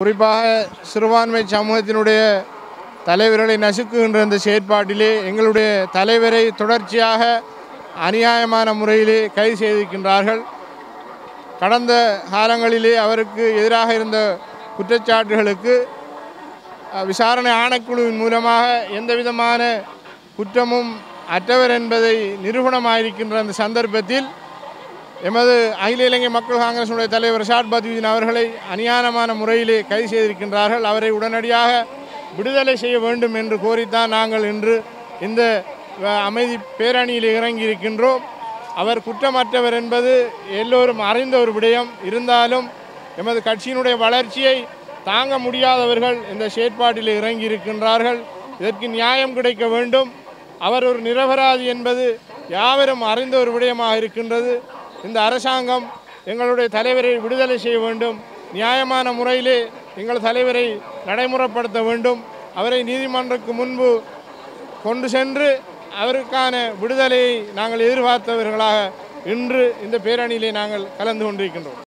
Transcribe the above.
குறிப்பாக சிறுபான்மை சமூகத்தினுடைய தலைவர்களை நசுக்குகின்ற இந்த செயற்பாட்டிலே எங்களுடைய தலைவரை தொடர்ச்சியாக அநியாயமான முறையிலே கைது செய்திருக்கின்றார்கள் கடந்த காலங்களிலே அவருக்கு எதிராக இருந்த குற்றச்சாட்டுகளுக்கு அஹ், விசாரணை ஆணைக்குழுவின் மூலமாக எந்த விதமான குற்றமும் அற்றவர் என்பதை நிரூபணமாயிருக்கின்ற அந்த சந்தர்ப்பத்தில் எமது அகில இலங்கை மக்கள் காங்கிரசுடைய தலைவர் ஷாட் பத்யுதீன் அவர்களை அநியாயமான முறையிலே கைது செய்திருக்கின்றார்கள் அவரை உடனடியாக விடுதலை செய்ய வேண்டும் என்று கோரித்தான் நாங்கள் இன்று இந்த அஹ், அமைதி பேரணியில் இறங்கியிருக்கின்றோம் அவர் குற்றமற்றவர் என்பது எல்லோரும் அறிந்த ஒரு விடயம் இருந்தாலும் எமது கட்சியினுடைய வளர்ச்சியை தாங்க முடியாதவர்கள் இந்த செயற்பாட்டில் இறங்கி இருக்கின்றார்கள் இதற்கு நியாயம் கிடைக்க வேண்டும் அவர் ஒரு நிரபராதி என்பது யாவரும் அறிந்த ஒரு விடயமாக இருக்கின்றது இந்த அரசாங்கம் எங்களுடைய தலைவரை விடுதலை செய்ய வேண்டும் நியாயமான முறையிலே எங்கள் தலைவரை நடைமுறைப்படுத்த வேண்டும் அவரை நீதிமன்றக்கு முன்பு கொண்டு சென்று அவருக்கான விடுதலையை நாங்கள் எதிர்பார்த்தவர்களாக இன்று இந்த பேரணியிலே நாங்கள் கலந்து கொண்டிருக்கின்றோம்